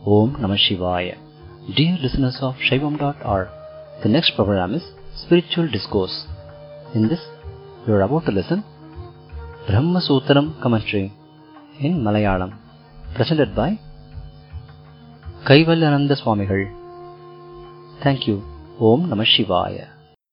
Om Namah Shivaya. Dear listeners of Shaivam.org, the next program is Spiritual Discourse. In this, you are about to listen Brahma Sutram commentary in Malayalam, presented by Kaivalyananda Swamigal. Thank you. Om Namah Shivaya.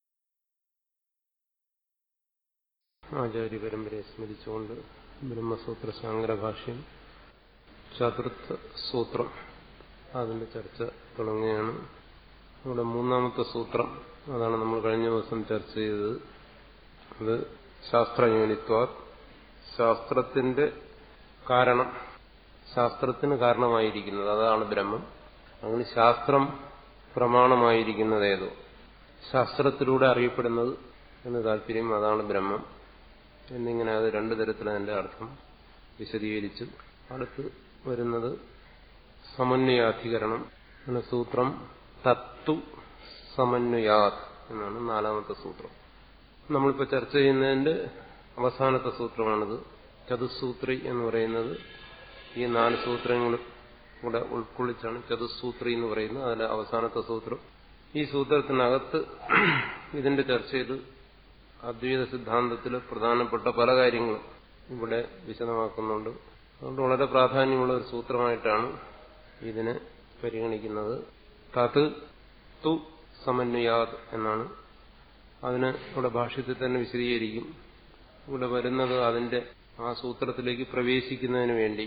ആചാര്യപരമ്പരയെ സ്മരിച്ചുകൊണ്ട് ബ്രഹ്മസൂത്ര ശാങ്കരഭാഷ്യം ചതുർത്ഥ സൂത്രം അതിൻ്റെ ചർച്ച തുടങ്ങുകയാണ് ഇവിടെ മൂന്നാമത്തെ സൂത്രം അതാണ് നമ്മൾ കഴിഞ്ഞ ദിവസം ചർച്ച ചെയ്തത് അത് ശാസ്ത്രയൂനിത്വ ശാസ്ത്രത്തിന്റെ കാരണം ശാസ്ത്രത്തിന് കാരണമായിരിക്കുന്നത് അതാണ് ബ്രഹ്മം അങ്ങനെ ശാസ്ത്രം പ്രമാണമായിരിക്കുന്നത് ഏതോ ശാസ്ത്രത്തിലൂടെ അറിയപ്പെടുന്നത് എന്ന് താല്പര്യം അതാണ് ബ്രഹ്മം എന്നിങ്ങനെ അത് രണ്ടു തരത്തിൽ അതിന്റെ അർത്ഥം വിശദീകരിച്ചു അടുത്ത് വരുന്നത് സമന്വയാധികരണം എന്ന സൂത്രം തത്തു സമന്വയാത് എന്നാണ് നാലാമത്തെ സൂത്രം നമ്മളിപ്പോൾ ചർച്ച ചെയ്യുന്നതിന്റെ അവസാനത്തെ സൂത്രമാണിത് ചതുസൂത്രി എന്ന് പറയുന്നത് ഈ നാല് സൂത്രങ്ങൾ കൂടെ ഉൾക്കൊള്ളിച്ചാണ് ചതുസൂത്രി എന്ന് പറയുന്നത് അതിലെ അവസാനത്തെ സൂത്രം ഈ സൂത്രത്തിനകത്ത് ഇതിന്റെ ചർച്ചയിൽ അദ്വൈത സിദ്ധാന്തത്തിൽ പ്രധാനപ്പെട്ട പല കാര്യങ്ങളും ഇവിടെ വിശദമാക്കുന്നുണ്ട് അതുകൊണ്ട് വളരെ പ്രാധാന്യമുള്ള ഒരു സൂത്രമായിട്ടാണ് ഇതിനെ പരിഗണിക്കുന്നത് തത് തു സമന്വയാത് എന്നാണ് അതിന് ഇവിടെ ഭാഷ്യത്തിൽ തന്നെ വിശദീകരിക്കും ഇവിടെ വരുന്നത് അതിന്റെ ആ സൂത്രത്തിലേക്ക് പ്രവേശിക്കുന്നതിന് വേണ്ടി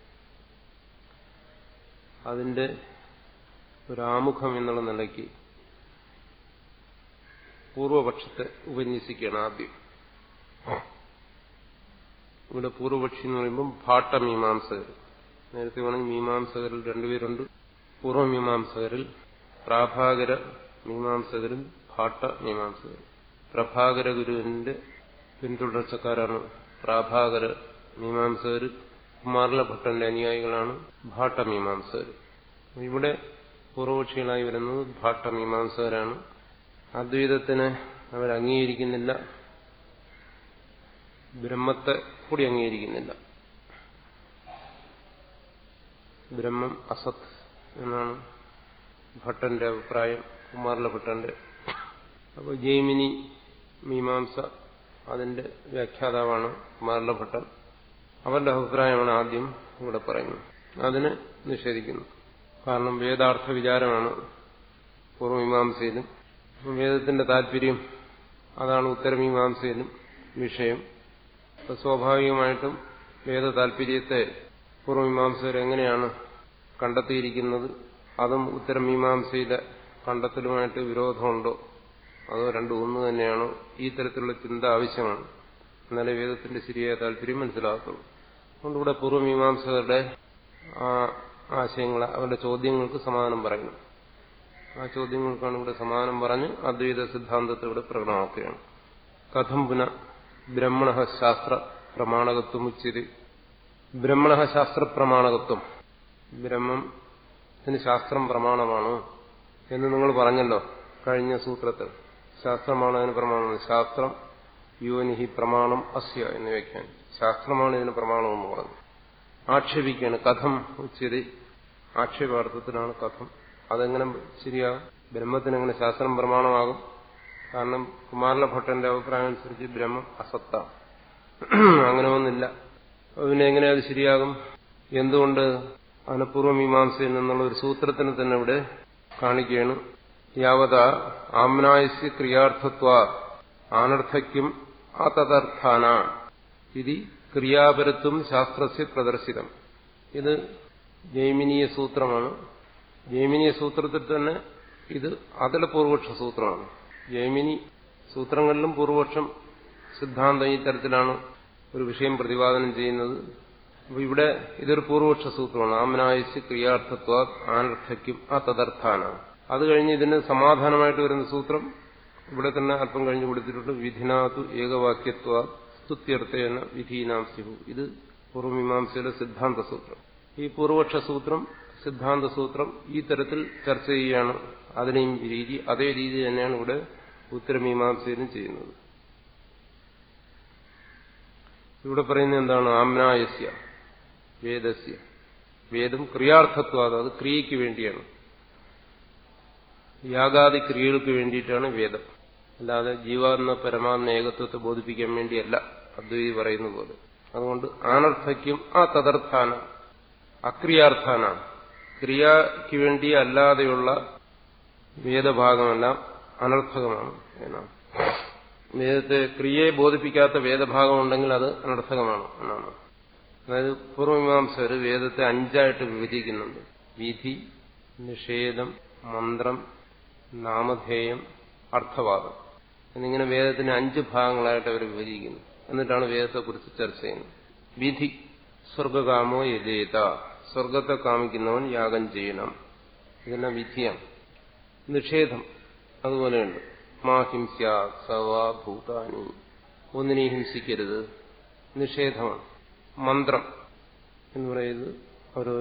അതിന്റെ ഒരു ആമുഖം എന്നുള്ള നിലയ്ക്ക് പൂർവപക്ഷത്തെ ഉപന്യസിക്കുകയാണ് ആദ്യം ഇവിടെ പൂർവപക്ഷി എന്ന് പറയുമ്പം ഭാട്ടമീമാംസകർ നേരത്തെ വേണമെങ്കിൽ മീമാംസകരിൽ രണ്ടുപേരുണ്ട് പൂർവമീമാംസകരിൽ പ്രാഭാകര മീമാംസകരും ഭാട്ട മീമാംസകരും പ്രഭാകര ഗുരുവിന്റെ പിന്തുടർച്ചക്കാരാണ് പ്രാഭാകര മീമാംസകർ കുമാരല ഭട്ടന്റെ അനുയായികളാണ് ഭാട്ടമീമാംസകർ ഇവിടെ പൂർവപക്ഷികളായി വരുന്നത് ഭാട്ടമീമാംസകരാണ് അദ്വൈതത്തിന് അവർ അംഗീകരിക്കുന്നില്ല ബ്രഹ്മത്തെ കൂടി അംഗീകരിക്കുന്നില്ല ബ്രഹ്മം അസത് എന്നാണ് ഭട്ടന്റെ അഭിപ്രായം കുമാരല ഭട്ടന്റെ അപ്പോൾ ജൈമിനി മീമാംസ അതിന്റെ വ്യാഖ്യാതാവാണ് കുമാരല ഭട്ടൻ അവരുടെ അഭിപ്രായമാണ് ആദ്യം ഇവിടെ പറയുന്നത് അതിനെ നിഷേധിക്കുന്നു കാരണം വേദാർത്ഥ വിചാരമാണ് പൂർവമീമാംസയിലും വേദത്തിന്റെ താല്പര്യം അതാണ് ഉത്തരമീമാംസയിലും വിഷയം അപ്പൊ സ്വാഭാവികമായിട്ടും വേദ താല്പര്യത്തെ പൂർവമീമാംസകർ എങ്ങനെയാണ് കണ്ടെത്തിയിരിക്കുന്നത് അതും ഉത്തരമീമാംസയിലെ കണ്ടെത്തലുമായിട്ട് വിരോധമുണ്ടോ അതോ രണ്ടും ഒന്ന് തന്നെയാണോ ഈ തരത്തിലുള്ള ചിന്ത ആവശ്യമാണ് എന്നാലേ വേദത്തിന്റെ ശരിയായ താല്പര്യം മനസ്സിലാകത്തുള്ളൂ അതുകൊണ്ട് ഇവിടെ പൂർവമീമാംസകരുടെ ആശയങ്ങൾ അവരുടെ ചോദ്യങ്ങൾക്ക് സമാധാനം പറയുന്നു ആ ചോദ്യങ്ങൾക്കാണ് ഇവിടെ സമാധാനം പറഞ്ഞ് അദ്വൈത സിദ്ധാന്തത്തെ ഇവിടെ പ്രകടമാക്കുകയാണ് കഥം പുന ബ്രഹ്മണ ശാസ്ത്ര പ്രമാണകത്വം ഉച്ചത് ബ്രഹ്മണ ശാസ്ത്ര പ്രമാണകത്വം ബ്രഹ്മത്തിന് ശാസ്ത്രം പ്രമാണമാണ് എന്ന് നിങ്ങൾ പറഞ്ഞല്ലോ കഴിഞ്ഞ സൂത്രത്തിൽ ശാസ്ത്രമാണ് അതിന് പ്രമാണം ശാസ്ത്രം യോനിഹി പ്രമാണം അസ്യ എന്ന് വയ്ക്കാൻ ശാസ്ത്രമാണ് ഇതിന് പ്രമാണമെന്ന് പറഞ്ഞു ആക്ഷേപിക്കുകയാണ് കഥം ഉച്ചത് ആക്ഷേപാർത്ഥത്തിലാണ് കഥം അതെങ്ങനെ ശരിയാകും ബ്രഹ്മത്തിനെങ്ങനെ ശാസ്ത്രം പ്രമാണമാകും കാരണം കുമാരല ഭട്ടന്റെ അഭിപ്രായം അനുസരിച്ച് ബ്രഹ്മം അസത്ത അങ്ങനെ ഒന്നില്ല പിന്നെ എങ്ങനെ അത് ശരിയാകും എന്തുകൊണ്ട് അനപൂർവമീമാംസയിൽ നിന്നുള്ള ഒരു സൂത്രത്തിന് തന്നെ ഇവിടെ കാണിക്കുകയാണ് യാവത ആമ്നായസ്യ ക്രിയാർത്ഥത്വ ആനർത്ഥയ്ക്കും അതദർത്ഥാന ഇത് ക്രിയാപരത്വം ശാസ്ത്രസ്യ പ്രദർശിതം ഇത് ജൈമിനീയ സൂത്രമാണ് ജൈമിനീയ സൂത്രത്തിൽ തന്നെ ഇത് അതിലെ പൂർവപക്ഷ സൂത്രമാണ് ജൈമിനി സൂത്രങ്ങളിലും പൂർവപക്ഷം സിദ്ധാന്തം ഈ തരത്തിലാണ് ഒരു വിഷയം പ്രതിപാദനം ചെയ്യുന്നത് അപ്പോൾ ഇവിടെ ഇതൊരു പൂർവപക്ഷ സൂത്രമാണ് ആമനായസ് ക്രിയാർത്ഥത്വ ആനർത്ഥയ്ക്കും ആ തദർത്ഥാന അത് കഴിഞ്ഞ് ഇതിന് സമാധാനമായിട്ട് വരുന്ന സൂത്രം ഇവിടെ തന്നെ അല്പം കഴിഞ്ഞ് കൊടുത്തിട്ടുണ്ട് വിധിനാതു ഏകവാക്യത്വ സ്തുത്യർത്ഥേന വിധീനാം സിഹു ഇത് പൂർവമീമാംസയുടെ സിദ്ധാന്ത സൂത്രം ഈ പൂർവപക്ഷ സൂത്രം സിദ്ധാന്ത സൂത്രം ഈ തരത്തിൽ ചർച്ച ചെയ്യുകയാണ് അതിനെയും രീതി അതേ രീതി തന്നെയാണ് ഇവിടെ ഉത്തരമീമാംസയിലും ചെയ്യുന്നത് ഇവിടെ പറയുന്നത് എന്താണ് ആമ്നായസ്യ വേദസ്യ വേദം ക്രിയാർത്ഥത്വം അത് ക്രിയയ്ക്ക് വേണ്ടിയാണ് യാഗാദി ക്രിയകൾക്ക് വേണ്ടിയിട്ടാണ് വേദം അല്ലാതെ ജീവാത്മ പരമാത്മ ഏകത്വത്തെ ബോധിപ്പിക്കാൻ വേണ്ടിയല്ല അദ്വൈതി പറയുന്ന പോലെ അതുകൊണ്ട് ആനർത്ഥയ്ക്കും ആ തദർത്ഥാന അക്രിയാർത്ഥാനാണ് ക്രിയയ്ക്ക് വേണ്ടി അല്ലാതെയുള്ള വേദഭാഗമെല്ലാം അനർത്ഥകമാണ് എന്നാണ് വേദത്തെ ക്രിയയെ ബോധിപ്പിക്കാത്ത വേദഭാഗം ഉണ്ടെങ്കിൽ അത് അനർത്ഥകമാണ് എന്നാണ് അതായത് പൂർവമീമാംസകർ വേദത്തെ അഞ്ചായിട്ട് വിഭജിക്കുന്നുണ്ട് വിധി നിഷേധം മന്ത്രം നാമധേയം അർത്ഥവാദം എന്നിങ്ങനെ വേദത്തിന് അഞ്ച് ഭാഗങ്ങളായിട്ട് അവർ വിഭജിക്കുന്നു എന്നിട്ടാണ് വേദത്തെക്കുറിച്ച് ചർച്ച ചെയ്യുന്നത് വിധി സ്വർഗകാമോ യജേത സ്വർഗത്തെ കാമിക്കുന്നവൻ യാഗം ചെയ്യണം ഇതെല്ലാം വിധിയാണ് നിഷേധം അതുപോലെയുണ്ട് മാ ഹിംസ്യാ സവാ ഭൂതാനി ഒന്നിനെ ഹിംസിക്കരുത് നിഷേധമാണ് മന്ത്രം എന്ന് പറയുന്നത് ഒരു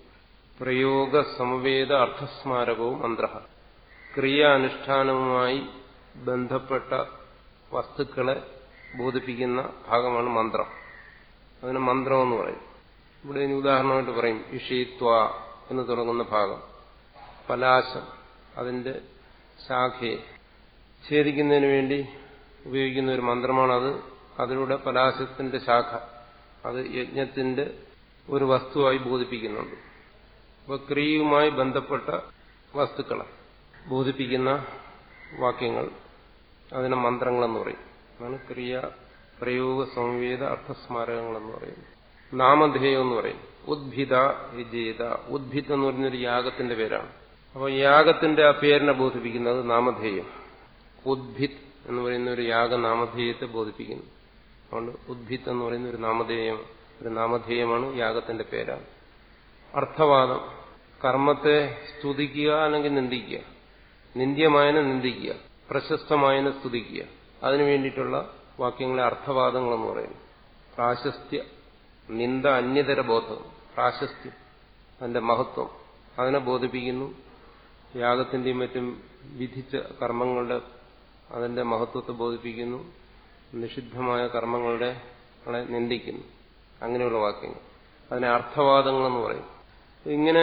പ്രയോഗ സമവേദ അർത്ഥസ്മാരകവും മന്ത്ര ക്രിയാനുഷ്ഠാനവുമായി ബന്ധപ്പെട്ട വസ്തുക്കളെ ബോധിപ്പിക്കുന്ന ഭാഗമാണ് മന്ത്രം അതിന് മന്ത്രം എന്ന് പറയും ഇവിടെ ഇനി ഉദാഹരണമായിട്ട് പറയും ഇഷീത്വ എന്ന് തുടങ്ങുന്ന ഭാഗം പലാശം അതിന്റെ ശാഖയെ ഛേദിക്കുന്നതിന് വേണ്ടി ഉപയോഗിക്കുന്ന ഒരു മന്ത്രമാണത് അതിലൂടെ പലാശത്തിന്റെ ശാഖ അത് യജ്ഞത്തിന്റെ ഒരു വസ്തുവായി ബോധിപ്പിക്കുന്നുണ്ട് അപ്പോൾ ക്രിയയുമായി ബന്ധപ്പെട്ട വസ്തുക്കളെ ബോധിപ്പിക്കുന്ന വാക്യങ്ങൾ അതിനെ മന്ത്രങ്ങളെന്ന് പറയും അതാണ് ക്രിയ പ്രയോഗ സംവേദ അർത്ഥസ്മാരകങ്ങളെന്ന് പറയുന്നത് നാമധേയം എന്ന് പറയും ഉദ്ഭിത വിജേത ഉദ്ഭിത് എന്ന് പറയുന്നൊരു യാഗത്തിന്റെ പേരാണ് അപ്പോൾ യാഗത്തിന്റെ ആ പേരിനെ ബോധിപ്പിക്കുന്നത് നാമധേയം ഉദ്ഭിത് എന്ന് പറയുന്ന ഒരു യാഗനാമധേയത്തെ ബോധിപ്പിക്കുന്നു അതുകൊണ്ട് ഉദ്ഭിത് എന്ന് പറയുന്ന ഒരു നാമധേയം ഒരു നാമധേയമാണ് യാഗത്തിന്റെ പേരാണ് അർത്ഥവാദം കർമ്മത്തെ സ്തുതിക്കുക അല്ലെങ്കിൽ നിന്ദിക്കുക നിന്ദ്യമായനെ നിന്ദിക്കുക പ്രശസ്തമായനെ സ്തുതിക്കുക അതിനു വേണ്ടിയിട്ടുള്ള വാക്യങ്ങളെ അർത്ഥവാദങ്ങളെന്ന് പറയുന്നു പ്രാശസ്ത്യ നിന്ദ അന്യതര ബോധം പ്രാശസ്ത്യം അതിന്റെ മഹത്വം അതിനെ ബോധിപ്പിക്കുന്നു യാഗത്തിന്റെയും മറ്റും വിധിച്ച കർമ്മങ്ങളുടെ അതിന്റെ മഹത്വത്തെ ബോധിപ്പിക്കുന്നു നിഷിദ്ധമായ കർമ്മങ്ങളുടെ നിന്ദിക്കുന്നു അങ്ങനെയുള്ള വാക്യങ്ങൾ അതിനെ അർത്ഥവാദങ്ങളെന്ന് പറയും ഇങ്ങനെ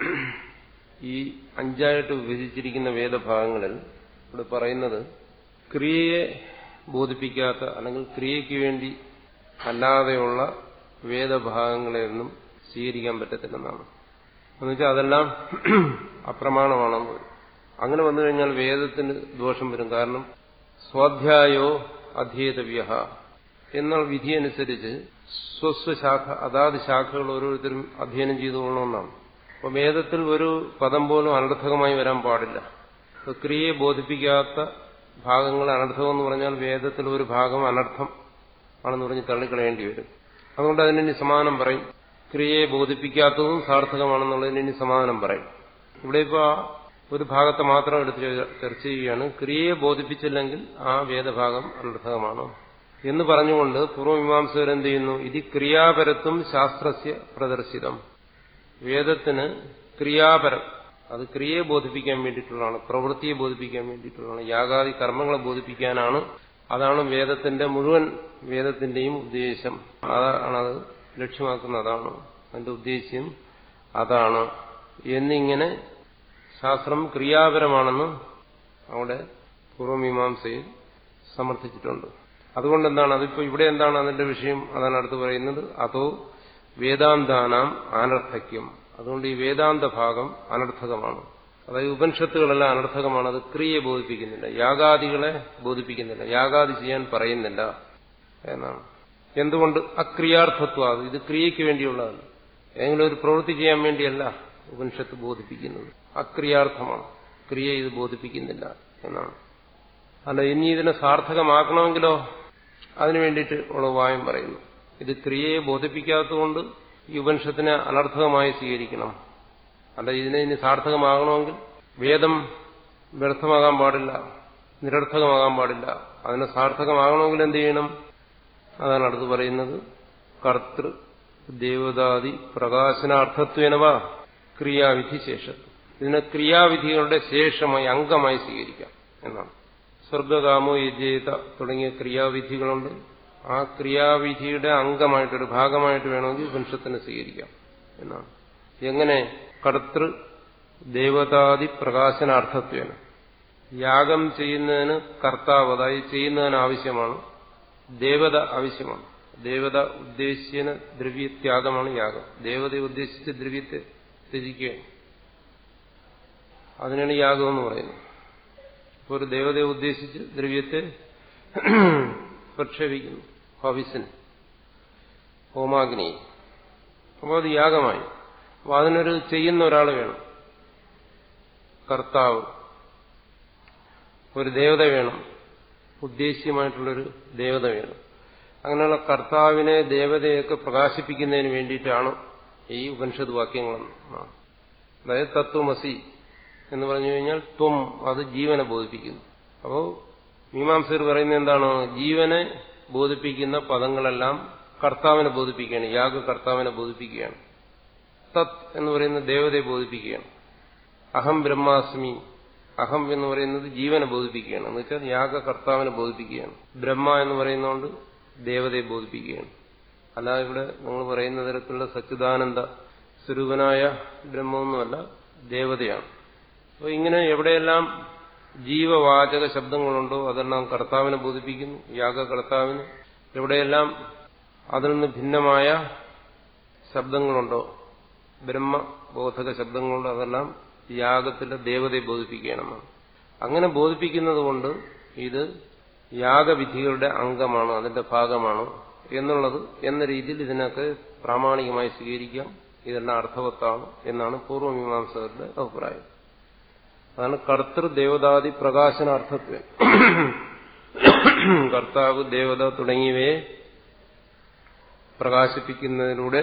ഈ അഞ്ചായിട്ട് വിഭജിച്ചിരിക്കുന്ന വേദഭാഗങ്ങളിൽ ഇവിടെ പറയുന്നത് ക്രിയയെ ബോധിപ്പിക്കാത്ത അല്ലെങ്കിൽ ക്രിയയ്ക്ക് വേണ്ടി അല്ലാതെയുള്ള വേദഭാഗങ്ങളെയൊന്നും സ്വീകരിക്കാൻ പറ്റത്തില്ലെന്നാണ് എന്നുവെച്ചാൽ അതെല്ലാം അപ്രമാണമാണെന്ന് വരും അങ്ങനെ വന്നു കഴിഞ്ഞാൽ വേദത്തിന് ദോഷം വരും കാരണം സ്വാധ്യായോ അധ്യേതവ്യ എന്നാൽ വിധിയനുസരിച്ച് സ്വസ്വശാഖ അതാത് ശാഖകൾ ഓരോരുത്തരും അധ്യയനം ചെയ്തുകൊള്ളണമെന്നാണ് അപ്പോൾ വേദത്തിൽ ഒരു പദം പോലും അനർത്ഥകമായി വരാൻ പാടില്ല ക്രിയയെ ബോധിപ്പിക്കാത്ത ഭാഗങ്ങൾ അനർത്ഥം എന്ന് പറഞ്ഞാൽ വേദത്തിൽ ഒരു ഭാഗം അനർത്ഥം ആണെന്ന് പറഞ്ഞ് തള്ളിക്കളയേണ്ടി വരും അതുകൊണ്ട് അതിനി സമാനം പറയും ക്രിയയെ ബോധിപ്പിക്കാത്തതും സാർത്ഥകമാണെന്നുള്ളതിന് ഇനി സമാധാനം പറയും ഇവിടെ ഇപ്പോൾ ഒരു ഭാഗത്തെ മാത്രം എടുത്ത് ചർച്ച ചെയ്യുകയാണ് ക്രിയയെ ബോധിപ്പിച്ചില്ലെങ്കിൽ ആ വേദഭാഗം അനർത്ഥകമാണ് എന്ന് പറഞ്ഞുകൊണ്ട് പൂർവ്വമീമാംസകർ എന്ത് ചെയ്യുന്നു ഇത് ക്രിയാപരത്വം ശാസ്ത്രസ്യ പ്രദർശിതം വേദത്തിന് ക്രിയാപരം അത് ക്രിയയെ ബോധിപ്പിക്കാൻ വേണ്ടിയിട്ടുള്ളതാണ് പ്രവൃത്തിയെ ബോധിപ്പിക്കാൻ വേണ്ടിയിട്ടുള്ളതാണ് യാഗാദി കർമ്മങ്ങളെ ബോധിപ്പിക്കാനാണ് അതാണ് വേദത്തിന്റെ മുഴുവൻ വേദത്തിന്റെയും ഉദ്ദേശം അതാണത് ലക്ഷ്യമാക്കുന്ന അതാണ് അതിന്റെ ഉദ്ദേശ്യം അതാണ് എന്നിങ്ങനെ ശാസ്ത്രം ക്രിയാപരമാണെന്ന് അവിടെ പൂർവമീമാംസയിൽ സമർത്ഥിച്ചിട്ടുണ്ട് അതുകൊണ്ട് എന്താണ് അതിപ്പോ ഇവിടെ എന്താണ് അതിന്റെ വിഷയം അതാണ് അടുത്ത് പറയുന്നത് അതോ വേദാന്താനാം അനർത്ഥക്യം അതുകൊണ്ട് ഈ വേദാന്ത ഭാഗം അനർത്ഥകമാണ് അതായത് ഉപനിഷത്തുകളെല്ലാം അനർത്ഥകമാണ് അത് ക്രിയയെ ബോധിപ്പിക്കുന്നില്ല യാഗാദികളെ ബോധിപ്പിക്കുന്നില്ല യാഗാദി ചെയ്യാൻ പറയുന്നില്ല എന്നാണ് എന്തുകൊണ്ട് അക്രിയാർത്ഥത്വം അത് ഇത് ക്രിയയ്ക്ക് വേണ്ടിയുള്ളതാണ് ഏതെങ്കിലും ഒരു പ്രവൃത്തി ചെയ്യാൻ വേണ്ടിയല്ല ഉപനിഷത്ത് ബോധിപ്പിക്കുന്നത് അക്രിയാർത്ഥമാണ് ക്രിയ ഇത് ബോധിപ്പിക്കുന്നില്ല എന്നാണ് അല്ല ഇനി ഇതിനെ സാർത്ഥകമാക്കണമെങ്കിലോ അതിനു വേണ്ടിയിട്ട് ഉള്ള ഉപായം പറയുന്നു ഇത് ക്രിയയെ ബോധിപ്പിക്കാത്തതുകൊണ്ട് ഈ ഉപനിഷത്തിനെ അനർത്ഥകമായി സ്വീകരിക്കണം അല്ല ഇതിനെ ഇനി സാർത്ഥകമാകണമെങ്കിൽ വേദം വ്യർത്ഥമാകാൻ പാടില്ല നിരർത്ഥകമാകാൻ പാടില്ല അതിനെ സാർത്ഥകമാകണമെങ്കിൽ എന്ത് ചെയ്യണം അതാണ് അടുത്ത് പറയുന്നത് കർത്തൃ ദേവതാദി പ്രകാശനാർത്ഥത്വേനവ ക്രിയാവിധി ശേഷം ഇതിനെ ക്രിയാവിധികളുടെ ശേഷമായി അംഗമായി സ്വീകരിക്കാം എന്നാണ് സ്വർഗകാമോ യജേത തുടങ്ങിയ ക്രിയാവിധികളുണ്ട് ആ ക്രിയാവിധിയുടെ അംഗമായിട്ടൊരു ഭാഗമായിട്ട് വേണമെങ്കിൽ ഉപനിഷത്തിനെ സ്വീകരിക്കാം എന്നാണ് എങ്ങനെ കർത്തൃ ദേവതാദി പ്രകാശനാർത്ഥത്വേന യാഗം ചെയ്യുന്നതിന് കർത്താവ് അതായത് ചെയ്യുന്നതിന് ആവശ്യമാണ് ദേവത ആവശ്യമാണ് ദേവത ഉദ്ദേശിച്ച ദ്രവ്യത്യാഗമാണ് യാഗം ദേവതയെ ഉദ്ദേശിച്ച് ദ്രവ്യത്തെ ത്യജിക്കുകയാണ് അതിനാണ് യാഗം എന്ന് പറയുന്നത് ഇപ്പോൾ ഒരു ദേവതയെ ഉദ്ദേശിച്ച് ദ്രവ്യത്തെ പ്രക്ഷേപിക്കുന്നു ഹവിസിന് ഹോമാഗ്നി അപ്പോൾ അത് യാഗമായി അപ്പോൾ അതിനൊരു ചെയ്യുന്ന ഒരാൾ വേണം കർത്താവ് ഒരു ദേവത വേണം ഉദ്ദേശ്യമായിട്ടുള്ളൊരു ദേവത വേണം അങ്ങനെയുള്ള കർത്താവിനെ ദേവതയൊക്കെ പ്രകാശിപ്പിക്കുന്നതിന് വേണ്ടിയിട്ടാണ് ഈ ഉപനിഷത് വാക്യങ്ങളെന്ന് അതായത് തത്വമസി എന്ന് പറഞ്ഞു കഴിഞ്ഞാൽ ത്വം അത് ജീവനെ ബോധിപ്പിക്കുന്നു അപ്പോൾ മീമാംസകർ പറയുന്നത് എന്താണ് ജീവനെ ബോധിപ്പിക്കുന്ന പദങ്ങളെല്ലാം കർത്താവിനെ ബോധിപ്പിക്കുകയാണ് യാഗ കർത്താവിനെ ബോധിപ്പിക്കുകയാണ് തത് എന്ന് പറയുന്ന ദേവതയെ ബോധിപ്പിക്കുകയാണ് അഹം ബ്രഹ്മാസ്മി അഹം എന്ന് പറയുന്നത് ജീവനെ ബോധിപ്പിക്കുകയാണ് എന്ന് വെച്ചാൽ യാഗ കർത്താവിനെ ബോധിപ്പിക്കുകയാണ് ബ്രഹ്മ എന്ന് പറയുന്നതുകൊണ്ട് ദേവതയെ ബോധിപ്പിക്കുകയാണ് അല്ലാതെ ഇവിടെ നിങ്ങൾ പറയുന്ന തരത്തിലുള്ള സച്ചിദാനന്ദ സ്വരൂപനായ ബ്രഹ്മമൊന്നുമല്ല ദേവതയാണ് അപ്പോൾ ഇങ്ങനെ എവിടെയെല്ലാം ജീവവാചക ശബ്ദങ്ങളുണ്ടോ അതെല്ലാം കർത്താവിനെ ബോധിപ്പിക്കുന്നു യാഗ കർത്താവിന് എവിടെയെല്ലാം അതിൽ നിന്ന് ഭിന്നമായ ശബ്ദങ്ങളുണ്ടോ ബ്രഹ്മബോധക ശബ്ദങ്ങളുണ്ടോ അതെല്ലാം യാഗത്തിലെ ദേവതയെ ബോധിപ്പിക്കണമെന്നാണ് അങ്ങനെ ബോധിപ്പിക്കുന്നത് കൊണ്ട് ഇത് യാഗവിധികളുടെ അംഗമാണ് അതിന്റെ ഭാഗമാണ് എന്നുള്ളത് എന്ന രീതിയിൽ ഇതിനൊക്കെ പ്രാമാണികമായി സ്വീകരിക്കാം ഇതെല്ലാം അർത്ഥവത്താണ് എന്നാണ് പൂർവ്വമീമാംസകരുടെ അഭിപ്രായം അതാണ് കർത്തൃ ദേവതാദി പ്രകാശനാർത്ഥത്വം കർത്താവ് ദേവത തുടങ്ങിയവയെ പ്രകാശിപ്പിക്കുന്നതിലൂടെ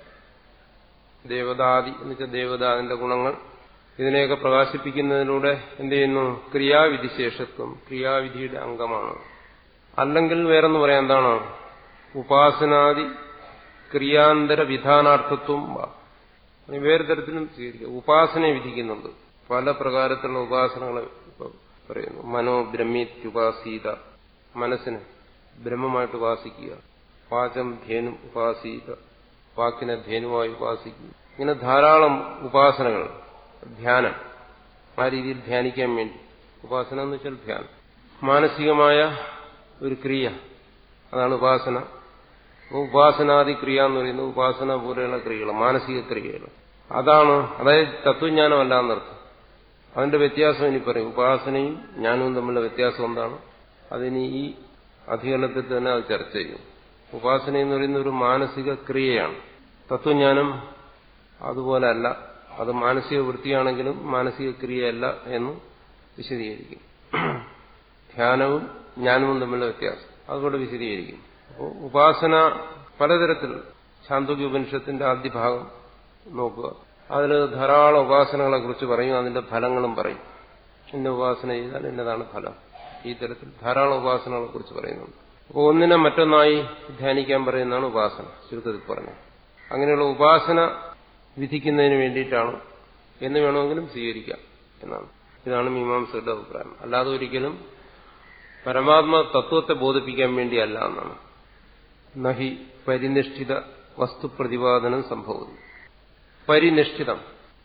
ദേവതാദി എന്ന് വെച്ചാൽ ദേവതാദിന്റെ ഗുണങ്ങൾ ഇതിനെയൊക്കെ പ്രകാശിപ്പിക്കുന്നതിലൂടെ എന്ത് ചെയ്യുന്നു ക്രിയാവിധിശേഷത്വം ക്രിയാവിധിയുടെ അംഗമാണ് അല്ലെങ്കിൽ വേറൊന്ന് പറയാം എന്താണ് ഉപാസനാദി ക്രിയാന്തര വിധാനാർത്ഥത്വം വേറെ തരത്തിലും സ്വീകരിക്കുക ഉപാസനയെ വിധിക്കുന്നുണ്ട് പല പ്രകാരത്തിലുള്ള ഉപാസനകൾ ഇപ്പൊ പറയുന്നു മനോബ്രഹ്മീത്യുപാസീത മനസ്സിന് ബ്രഹ്മമായിട്ട് ഉപാസിക്കുക വാചം ധേനു ഉപാസീത വാക്കിനെ ധേനുവായി ഉപാസിക്കുക ഇങ്ങനെ ധാരാളം ഉപാസനകൾ ധ്യാനം ആ രീതിയിൽ ധ്യാനിക്കാൻ വേണ്ടി ഉപാസന എന്ന് വെച്ചാൽ ധ്യാനം മാനസികമായ ഒരു ക്രിയ അതാണ് ഉപാസന ഉപാസനാദി ക്രിയ എന്ന് പറയുന്നത് ഉപാസന പോലെയുള്ള ക്രിയകൾ മാനസിക ക്രിയകൾ അതാണ് അതായത് തത്വജ്ഞാനമല്ല എന്നർത്ഥം അതിന്റെ വ്യത്യാസം ഇനി പറയും ഉപാസനയും ജ്ഞാനവും തമ്മിലുള്ള വ്യത്യാസം എന്താണ് അതിന് ഈ അധികരണത്തിൽ തന്നെ അത് ചർച്ച ചെയ്യും ഉപാസന എന്ന് പറയുന്ന ഒരു മാനസിക ക്രിയയാണ് തത്വജ്ഞാനം അതുപോലെ അല്ല അത് മാനസിക വൃത്തിയാണെങ്കിലും മാനസിക ക്രിയയല്ല എന്ന് വിശദീകരിക്കും ധ്യാനവും ജ്ഞാനവും തമ്മിലുള്ള വ്യത്യാസം അതുകൊണ്ട് വിശദീകരിക്കും അപ്പോൾ ഉപാസന പലതരത്തിൽ ശാന്തോഗ്യ ഉപനിഷത്തിന്റെ ആദ്യ ഭാഗം നോക്കുക അതിൽ ധാരാളം ഉപാസനകളെ കുറിച്ച് പറയും അതിന്റെ ഫലങ്ങളും പറയും ഇന്ന ഉപാസന ചെയ്താൽ ഇന്നതാണ് ഫലം ഈ തരത്തിൽ ധാരാളം ഉപാസനകളെ കുറിച്ച് പറയുന്നുണ്ട് അപ്പോൾ ഒന്നിനെ മറ്റൊന്നായി ധ്യാനിക്കാൻ പറയുന്നതാണ് ഉപാസന ചുരുക്കത്തിൽ പറഞ്ഞത് അങ്ങനെയുള്ള ഉപാസന വിധിക്കുന്നതിന് വേണ്ടിയിട്ടാണ് എന്ന് വേണമെങ്കിലും സ്വീകരിക്കാം എന്നാണ് ഇതാണ് മീമാംസയുടെ അഭിപ്രായം അല്ലാതെ ഒരിക്കലും പരമാത്മ തത്വത്തെ ബോധിപ്പിക്കാൻ വേണ്ടിയല്ല എന്നാണ് നഹി പരിനിഷ്ഠിത വസ്തുപ്രതിപാദനം സംഭവിക്കുന്നു പരിനിഷ്ഠിതം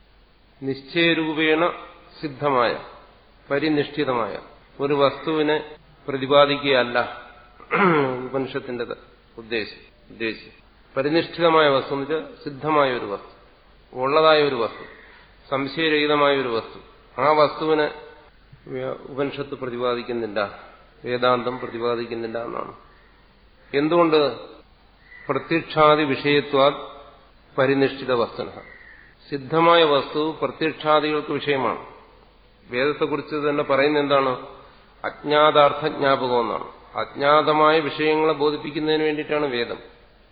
നിശ്ചയരൂപേണ സിദ്ധമായ പരിനിഷ്ഠിതമായ ഒരു വസ്തുവിനെ പ്രതിപാദിക്കുകയല്ല ഉപനിഷത്തിന്റെ ഉദ്ദേശം ഉദ്ദേശം പരിനിഷ്ഠിതമായ വസ്തു എന്ന് വെച്ചാൽ സിദ്ധമായ ഒരു വസ്തു ഉള്ളതായ ഒരു വസ്തു സംശയരഹിതമായ ഒരു വസ്തു ആ വസ്തുവിനെ ഉപനിഷത്ത് പ്രതിപാദിക്കുന്നില്ല വേദാന്തം പ്രതിപാദിക്കുന്നില്ല എന്നാണ് എന്തുകൊണ്ട് പ്രത്യക്ഷാദി വിഷയത്വാ പരിനിഷ്ഠിത വസ്തുന സിദ്ധമായ വസ്തു പ്രത്യക്ഷാദികൾക്ക് വിഷയമാണ് വേദത്തെക്കുറിച്ച് തന്നെ പറയുന്ന എന്താണ് അജ്ഞാതാർത്ഥ ജ്ഞാപകം എന്നാണ് അജ്ഞാതമായ വിഷയങ്ങളെ ബോധിപ്പിക്കുന്നതിന് വേണ്ടിയിട്ടാണ് വേദം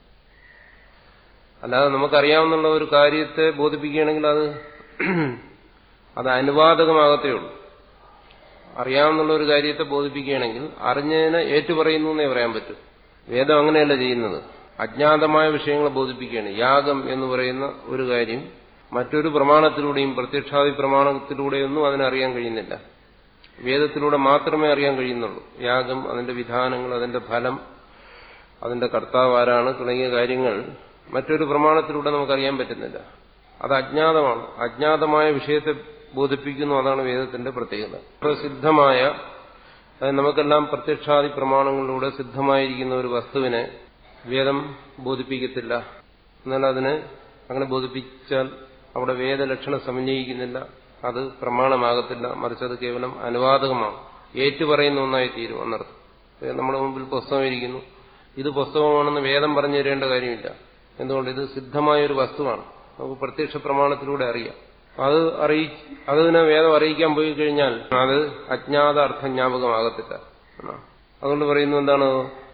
അല്ലാതെ നമുക്കറിയാവുന്ന ഒരു കാര്യത്തെ ബോധിപ്പിക്കുകയാണെങ്കിൽ അത് അത് അനുവാദകമാകത്തേ ഉള്ളൂ അറിയാവുന്ന ഒരു കാര്യത്തെ ബോധിപ്പിക്കുകയാണെങ്കിൽ അറിഞ്ഞതിനെ ഏറ്റുപറയുന്നു എന്നേ പറയാൻ പറ്റും വേദം അങ്ങനെയല്ല ചെയ്യുന്നത് അജ്ഞാതമായ വിഷയങ്ങളെ ബോധിപ്പിക്കുകയാണ് യാഗം എന്ന് പറയുന്ന ഒരു കാര്യം മറ്റൊരു പ്രമാണത്തിലൂടെയും പ്രത്യക്ഷാദി പ്രമാണത്തിലൂടെയൊന്നും അതിനറിയാൻ കഴിയുന്നില്ല വേദത്തിലൂടെ മാത്രമേ അറിയാൻ കഴിയുന്നുള്ളൂ യാഗം അതിന്റെ വിധാനങ്ങൾ അതിന്റെ ഫലം അതിന്റെ കർത്താവ് ആരാണ് തുടങ്ങിയ കാര്യങ്ങൾ മറ്റൊരു പ്രമാണത്തിലൂടെ നമുക്കറിയാൻ പറ്റുന്നില്ല അത് അജ്ഞാതമാണ് അജ്ഞാതമായ വിഷയത്തെ ബോധിപ്പിക്കുന്നു അതാണ് വേദത്തിന്റെ പ്രത്യേകത പ്രസിദ്ധമായ അതായത് നമുക്കെല്ലാം പ്രത്യക്ഷാദി പ്രമാണങ്ങളിലൂടെ സിദ്ധമായിരിക്കുന്ന ഒരു വസ്തുവിനെ വേദം ബോധിപ്പിക്കത്തില്ല എന്നാൽ അതിനെ അങ്ങനെ ബോധിപ്പിച്ചാൽ അവിടെ വേദലക്ഷണം സമന്വയിക്കുന്നില്ല അത് പ്രമാണമാകത്തില്ല മറിച്ച് അത് കേവലം അനുവാദകമാണ് ഏറ്റുപറയുന്ന ഒന്നായി തീരും എന്നർത്ഥം നമ്മുടെ മുമ്പിൽ പുസ്തകം ഇരിക്കുന്നു ഇത് പുസ്തകമാണെന്ന് വേദം പറഞ്ഞു തരേണ്ട കാര്യമില്ല എന്തുകൊണ്ട് ഇത് സിദ്ധമായ ഒരു വസ്തുവാണ് നമുക്ക് പ്രത്യക്ഷ പ്രമാണത്തിലൂടെ അറിയാം അത് അറിയി അതിനെ വേദം അറിയിക്കാൻ പോയി കഴിഞ്ഞാൽ അത് അജ്ഞാത അർത്ഥജ്ഞാപകമാകത്തില്ല അതുകൊണ്ട് പറയുന്നു എന്താണ്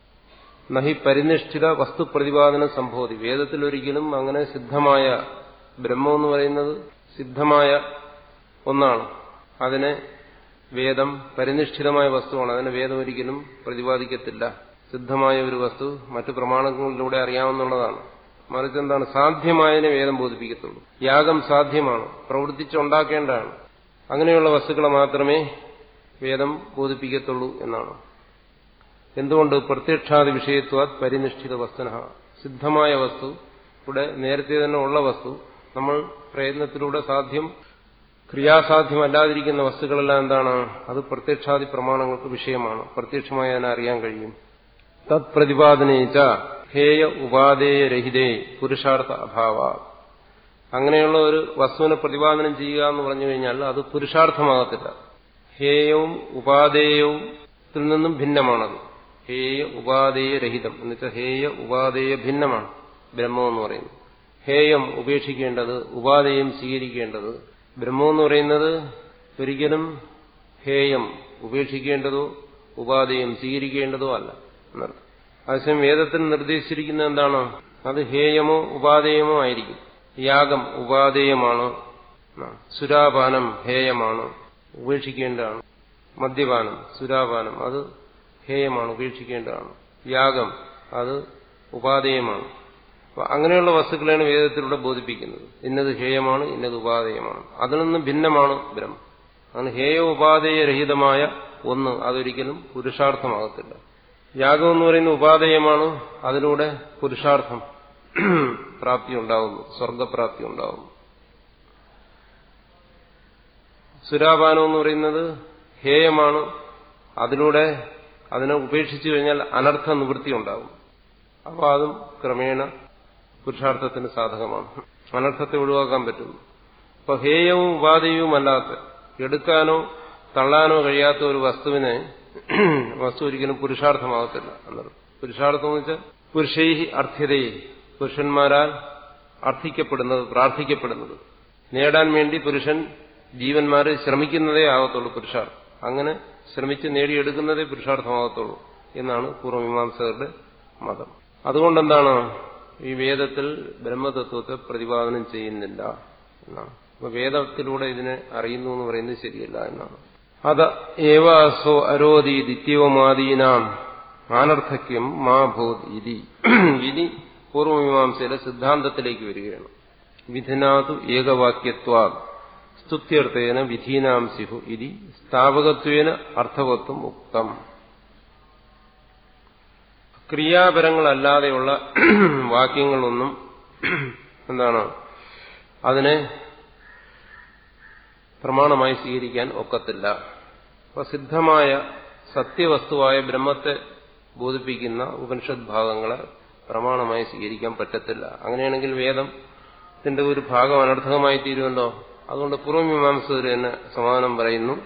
നഹി പരിനിഷ്ഠിത വസ്തു പ്രതിപാദന സംഭവതി വേദത്തിൽ ഒരിക്കലും അങ്ങനെ സിദ്ധമായ ബ്രഹ്മം എന്ന് പറയുന്നത് സിദ്ധമായ ഒന്നാണ് അതിനെ വേദം പരിനിഷ്ഠിതമായ വസ്തുവാണ് അതിനെ വേദം ഒരിക്കലും പ്രതിപാദിക്കത്തില്ല സിദ്ധമായ ഒരു വസ്തു മറ്റു പ്രമാണങ്ങളിലൂടെ അറിയാവുന്നതാണ് മറിച്ച് എന്താണ് സാധ്യമായതിനെ വേദം ബോധിപ്പിക്കത്തുള്ളൂ യാഗം സാധ്യമാണ് പ്രവർത്തിച്ചുണ്ടാക്കേണ്ടതാണ് അങ്ങനെയുള്ള വസ്തുക്കളെ മാത്രമേ വേദം ബോധിപ്പിക്കത്തുള്ളൂ എന്നാണ് എന്തുകൊണ്ട് പ്രത്യക്ഷാദി വിഷയത്വ പരിനിഷ്ഠിത വസ്തുന സിദ്ധമായ വസ്തു ഇവിടെ നേരത്തെ തന്നെ ഉള്ള വസ്തു നമ്മൾ പ്രയത്നത്തിലൂടെ സാധ്യം ക്രിയാസാധ്യമല്ലാതിരിക്കുന്ന വസ്തുക്കളെല്ലാം എന്താണ് അത് പ്രത്യക്ഷാദി പ്രമാണങ്ങൾക്ക് വിഷയമാണ് പ്രത്യക്ഷമായി അതിനെ അറിയാൻ കഴിയും തത് പ്രതിപാദനേച്ച ഹേയ ഉപാദേയരഹിതേ പുരുഷാർത്ഥ അഭാവ അങ്ങനെയുള്ള ഒരു വസ്തുവിനെ പ്രതിപാദനം ചെയ്യുക എന്ന് പറഞ്ഞു കഴിഞ്ഞാൽ അത് പുരുഷാർത്ഥമാകത്തില്ല ഹേയവും ഉപാദേയവും നിന്നും ഭിന്നമാണത് ഹേയ ഉപാദേയരഹിതം എന്നുവെച്ചാൽ ഹേയ ഉപാദേയ ഭിന്നമാണ് ബ്രഹ്മം എന്ന് പറയുന്നത് ഹേയം ഉപേക്ഷിക്കേണ്ടത് ഉപാദേയം സ്വീകരിക്കേണ്ടത് ബ്രഹ്മം എന്ന് പറയുന്നത് ഒരിക്കലും ഹേയം ഉപേക്ഷിക്കേണ്ടതോ ഉപാദേയം സ്വീകരിക്കേണ്ടതോ അല്ല എന്നർത്ഥം അതേസമയം വേദത്തിൽ നിർദ്ദേശിച്ചിരിക്കുന്നത് എന്താണ് അത് ഹേയമോ ഉപാദേയമോ ആയിരിക്കും യാഗം ഉപാദേയമാണ് സുരാപാനം ഹേയമാണ് ഉപേക്ഷിക്കേണ്ടതാണ് മദ്യപാനം സുരാപാനം അത് ഹേയമാണ് ഉപേക്ഷിക്കേണ്ടതാണ് യാഗം അത് ഉപാദേയമാണ് അപ്പൊ അങ്ങനെയുള്ള വസ്തുക്കളെയാണ് വേദത്തിലൂടെ ബോധിപ്പിക്കുന്നത് ഇന്നത് ഹേയമാണ് ഇന്നത് ഉപാദേയമാണ് അതിൽ നിന്നും ഭിന്നമാണ് ബ്രഹ്മം അങ്ങനെ ഹേയ ഉപാദേയരഹിതമായ ഒന്ന് അതൊരിക്കലും പുരുഷാർത്ഥമാകത്തില്ല യാഗം എന്ന് പറയുന്ന ഉപാദേയമാണ് അതിലൂടെ പുരുഷാർത്ഥം പ്രാപ്തി ഉണ്ടാകുന്നു സ്വർഗപ്രാപ്തി ഉണ്ടാകുന്നു സുരാപാനം എന്ന് പറയുന്നത് ഹേയമാണ് അതിലൂടെ അതിനെ ഉപേക്ഷിച്ചു കഴിഞ്ഞാൽ അനർത്ഥ നിവൃത്തി ഉണ്ടാകും അപ്പോൾ അതും ക്രമേണ പുരുഷാർത്ഥത്തിന് സാധകമാണ് അനർത്ഥത്തെ ഒഴിവാക്കാൻ പറ്റുന്നു അപ്പൊ ഹേയവും ഉപാധേയവുമല്ലാത്ത എടുക്കാനോ തള്ളാനോ കഴിയാത്ത ഒരു വസ്തുവിനെ വസ്തു ഒരിക്കലും പുരുഷാർത്ഥമാകത്തില്ല എന്നർത്ഥം പുരുഷാർത്ഥം എന്ന് വെച്ചാൽ പുരുഷൈഹി അർത്ഥ്യതയെ പുരുഷന്മാരാൽ അർത്ഥിക്കപ്പെടുന്നത് പ്രാർത്ഥിക്കപ്പെടുന്നത് നേടാൻ വേണ്ടി പുരുഷൻ ജീവന്മാര് ശ്രമിക്കുന്നതേ ആകത്തുള്ളൂ പുരുഷാർത്ഥം അങ്ങനെ ശ്രമിച്ച് നേടിയെടുക്കുന്നതേ പുരുഷാർത്ഥമാകത്തുള്ളൂ എന്നാണ് പൂർവ്വമീമാംസകരുടെ മതം അതുകൊണ്ടെന്താണ് ഈ വേദത്തിൽ ബ്രഹ്മതത്വത്തെ പ്രതിപാദനം ചെയ്യുന്നില്ല എന്നാണ് അപ്പൊ വേദത്തിലൂടെ ഇതിനെ അറിയുന്നു എന്ന് പറയുന്നത് ശരിയല്ല എന്നാണ് അത് ഏവ അസോ അരോധി ദിത്യവമാദീനാം ആനർത്ഥക്യം മാ ഭൂത് ഇതി ഇനി പൂർവമീമാംസയിലെ സിദ്ധാന്തത്തിലേക്ക് വരികയാണ് വിധിനാതു ഏകവാക്യത്വാ സ്തുത്യർത്ഥേന വിധീനാം സിഹു ഇതി സ്ഥാപകത്വേന അർത്ഥവത്വം ഉക്തം ക്രിയാപരങ്ങളല്ലാതെയുള്ള വാക്യങ്ങളൊന്നും എന്താണ് അതിനെ പ്രമാണമായി സ്വീകരിക്കാൻ ഒക്കത്തില്ല പ്രസിദ്ധമായ സത്യവസ്തുവായ ബ്രഹ്മത്തെ ബോധിപ്പിക്കുന്ന ഉപനിഷത് ഭാഗങ്ങളെ പ്രമാണമായി സ്വീകരിക്കാൻ പറ്റത്തില്ല അങ്ങനെയാണെങ്കിൽ വേദത്തിന്റെ ഒരു ഭാഗം അനർത്ഥകമായി തീരുമല്ലോ അതുകൊണ്ട് പൂർവമീമാംസകർ തന്നെ സമാധാനം പറയുന്നു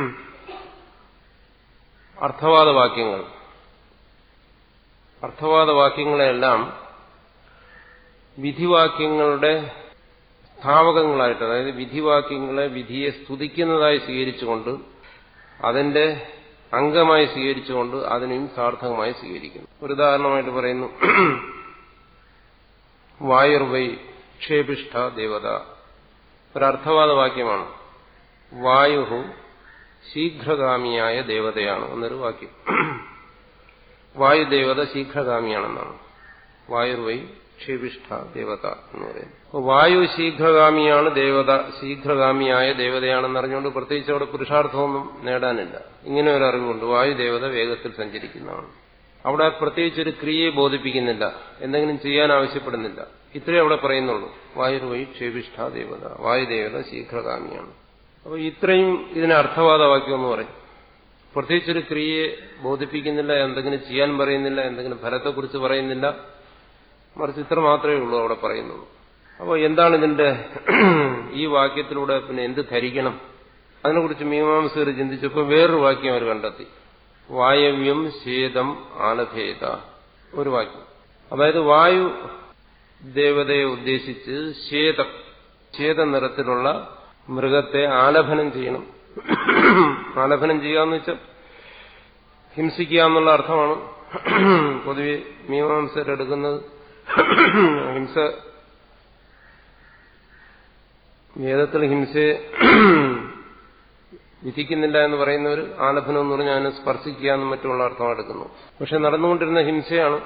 അർത്ഥവാദ വാക്യങ്ങൾ അർത്ഥവാദ വാക്യങ്ങളെല്ലാം വിധിവാക്യങ്ങളുടെ സ്ഥാപകങ്ങളായിട്ട് അതായത് വിധിവാക്യങ്ങളെ വിധിയെ സ്തുതിക്കുന്നതായി സ്വീകരിച്ചുകൊണ്ട് അതിന്റെ അംഗമായി സ്വീകരിച്ചുകൊണ്ട് അതിനെയും സാർത്ഥകമായി സ്വീകരിക്കുന്നു ഒരു ഉദാഹരണമായിട്ട് പറയുന്നു വായുർവൈ ക്ഷേപിഷ്ഠ ദേവത ഒരർത്ഥവാദ വാക്യമാണ് വായു ശീഘ്രഗാമിയായ ദേവതയാണ് എന്നൊരു വാക്യം വായുദേവത ശീഘ്രഗാമിയാണെന്നാണ് വായുർവൈ ക്ഷേപിഷ്ഠ ദേവത എന്ന് പറയുന്നത് അപ്പോൾ വായു ശീഘ്രഗാമിയാണ് ദേവത ശീഘ്രഗാമിയായ ദേവതയാണെന്ന് അറിഞ്ഞുകൊണ്ട് പ്രത്യേകിച്ച് അവിടെ പുരുഷാർത്ഥമൊന്നും നേടാനില്ല ഇങ്ങനെ ഒരു അറിവുണ്ട് വായുദേവത വേഗത്തിൽ സഞ്ചരിക്കുന്നതാണ് അവിടെ പ്രത്യേകിച്ച് ഒരു ക്രിയയെ ബോധിപ്പിക്കുന്നില്ല എന്തെങ്കിലും ചെയ്യാൻ ആവശ്യപ്പെടുന്നില്ല ഇത്രയേ അവിടെ പറയുന്നുള്ളൂ വായുർവൈ ക്ഷേപിഷ്ഠ ദേവത വായുദേവത ശീഘ്രകാമിയാണ് അപ്പോൾ ഇത്രയും ഇതിനെ അർത്ഥവാദവാക്യം എന്ന് പറയും പ്രത്യേകിച്ചൊരു ക്രിയയെ ബോധിപ്പിക്കുന്നില്ല എന്തെങ്കിലും ചെയ്യാൻ പറയുന്നില്ല എന്തെങ്കിലും ഫലത്തെക്കുറിച്ച് പറയുന്നില്ല മറിച്ച് ഇത്ര മാത്രമേ ഉള്ളൂ അവിടെ പറയുന്നുള്ളൂ അപ്പോൾ എന്താണ് ഇതിന്റെ ഈ വാക്യത്തിലൂടെ പിന്നെ എന്ത് ധരിക്കണം അതിനെക്കുറിച്ച് മീമാംസകർ ചിന്തിച്ചപ്പോൾ വേറൊരു വാക്യം അവർ കണ്ടെത്തി വായവ്യം ശേതം ആലഭേദ ഒരു വാക്യം അതായത് വായു ദേവതയെ ഉദ്ദേശിച്ച് ശേതം ശേത നിറത്തിലുള്ള മൃഗത്തെ ആലഭനം ചെയ്യണം ആലഭനം ചെയ്യാന്ന് വെച്ചാൽ ഹിംസിക്കുക എന്നുള്ള അർത്ഥമാണ് പൊതുവെ മീമാംസരെടുക്കുന്നത് ഹിംസ വേദത്തിൽ ഹിംസയെ വിധിക്കുന്നില്ല എന്ന് പറയുന്നവർ ആലഭനം എന്ന് പറഞ്ഞാൽ അതിനെ സ്പർശിക്കുക എന്നും മറ്റുമുള്ള അർത്ഥം എടുക്കുന്നു പക്ഷെ നടന്നുകൊണ്ടിരുന്ന ഹിംസയാണ്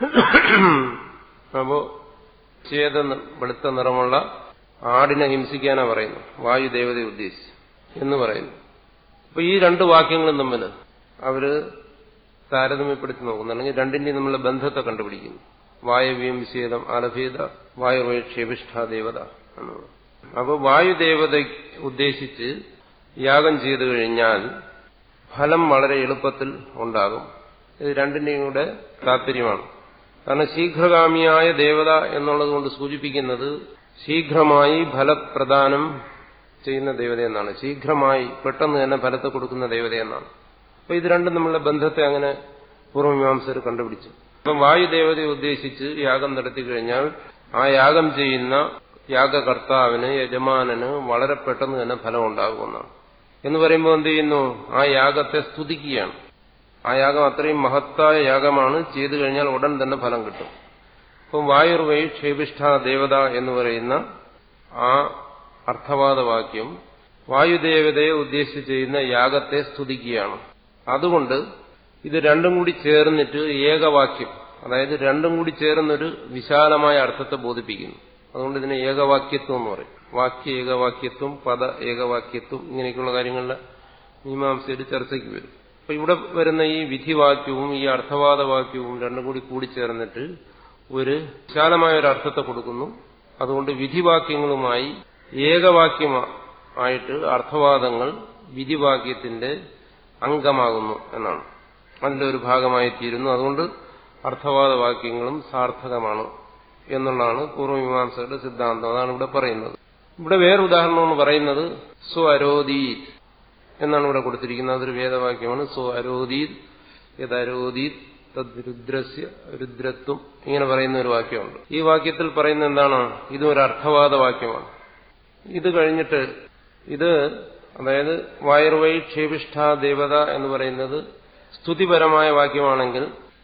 അപ്പോ ചേത വെളുത്ത നിറമുള്ള ആടിനെ ഹിംസിക്കാനാ പറയുന്നു വായുദേവതയെ ഉദ്ദേശിച്ച് എന്ന് പറയുന്നു അപ്പൊ ഈ രണ്ട് വാക്യങ്ങളും തമ്മിൽ അവര് താരതമ്യപ്പെടുത്തി നോക്കുന്നു അല്ലെങ്കിൽ രണ്ടിന്റെയും തമ്മിലുള്ള ബന്ധത്തെ കണ്ടുപിടിക്കുന്നു വായവ്യം ശീതം ആലഭേദ വായുവേ ക്ഷേപിഷ്ഠ ദേവത എന്നുള്ളത് അപ്പോൾ വായുദേവത ഉദ്ദേശിച്ച് യാഗം ചെയ്തു കഴിഞ്ഞാൽ ഫലം വളരെ എളുപ്പത്തിൽ ഉണ്ടാകും ഇത് രണ്ടിന്റെയും കൂടെ താല്പര്യമാണ് കാരണം ശീഘ്രഗാമിയായ ദേവത എന്നുള്ളത് കൊണ്ട് സൂചിപ്പിക്കുന്നത് ശീഘ്രമായി ഫലപ്രദാനം ചെയ്യുന്ന ദേവതയെന്നാണ് ശീഘ്രമായി പെട്ടെന്ന് തന്നെ ഫലത്തെ കൊടുക്കുന്ന ദേവതയെന്നാണ് അപ്പൊ ഇത് രണ്ടും നമ്മളുടെ ബന്ധത്തെ അങ്ങനെ പൂർവമീമാംസകർ കണ്ടുപിടിച്ചു അപ്പം വായുദേവതയെ ഉദ്ദേശിച്ച് യാഗം നടത്തി കഴിഞ്ഞാൽ ആ യാഗം ചെയ്യുന്ന യാഗകർത്താവിന് യജമാനന് വളരെ പെട്ടെന്ന് തന്നെ ഫലം ഉണ്ടാകുമെന്നാണ് എന്ന് പറയുമ്പോൾ എന്ത് ചെയ്യുന്നു ആ യാഗത്തെ സ്തുതിക്കുകയാണ് ആ യാഗം അത്രയും മഹത്തായ യാഗമാണ് ചെയ്തു കഴിഞ്ഞാൽ ഉടൻ തന്നെ ഫലം കിട്ടും അപ്പം വായുർവൈ ക്ഷേപിഷ്ഠ ദേവത എന്ന് പറയുന്ന ആ അർത്ഥവാദവാക്യം വായുദേവതയെ ഉദ്ദേശിച്ച് ചെയ്യുന്ന യാഗത്തെ സ്തുതിക്കുകയാണ് അതുകൊണ്ട് ഇത് രണ്ടും കൂടി ചേർന്നിട്ട് ഏകവാക്യം അതായത് രണ്ടും കൂടി ചേർന്നൊരു വിശാലമായ അർത്ഥത്തെ ബോധിപ്പിക്കുന്നു അതുകൊണ്ട് ഇതിനെ ഏകവാക്യത്വം എന്ന് പറയും വാക്യ ഏകവാക്യത്വം പദ ഏകവാക്യത്വം ഇങ്ങനെയൊക്കെയുള്ള കാര്യങ്ങളുടെ മീമാംസയുടെ ചർച്ചയ്ക്ക് വരും അപ്പൊ ഇവിടെ വരുന്ന ഈ വിധിവാക്യവും ഈ അർത്ഥവാദവാക്യവും രണ്ടും കൂടി കൂടിച്ചേർന്നിട്ട് ഒരു വിശാലമായ ഒരു അർത്ഥത്തെ കൊടുക്കുന്നു അതുകൊണ്ട് വിധിവാക്യങ്ങളുമായി ഏകവാക്യമായിട്ട് അർത്ഥവാദങ്ങൾ വിധിവാക്യത്തിന്റെ അംഗമാകുന്നു എന്നാണ് അതിന്റെ ഒരു ഭാഗമായി തീരുന്നു അതുകൊണ്ട് അർത്ഥവാദവാക്യങ്ങളും സാർത്ഥകമാണ് എന്നുള്ളതാണ് പൂർവമീമാംസകരുടെ സിദ്ധാന്തം അതാണ് ഇവിടെ പറയുന്നത് ഇവിടെ വേറെ ഉദാഹരണം എന്ന് പറയുന്നത് സ്വരോദീത് എന്നാണ് ഇവിടെ കൊടുത്തിരിക്കുന്നത് അതൊരു വേദവാക്യമാണ് സ്വരോദീത് യഥരോദീത് തദ്രുദ്രസ്യ രുദ്രത്വം ഇങ്ങനെ പറയുന്ന ഒരു വാക്യമുണ്ട് ഈ വാക്യത്തിൽ പറയുന്ന എന്താണ് ഇതും ഒരു അർത്ഥവാദ വാക്യമാണ് ഇത് കഴിഞ്ഞിട്ട് ഇത് അതായത് വായുർവൈ ക്ഷേപിഷ്ഠ ദേവത എന്ന് പറയുന്നത് സ്തുതിപരമായ വാക്യമാണെങ്കിൽ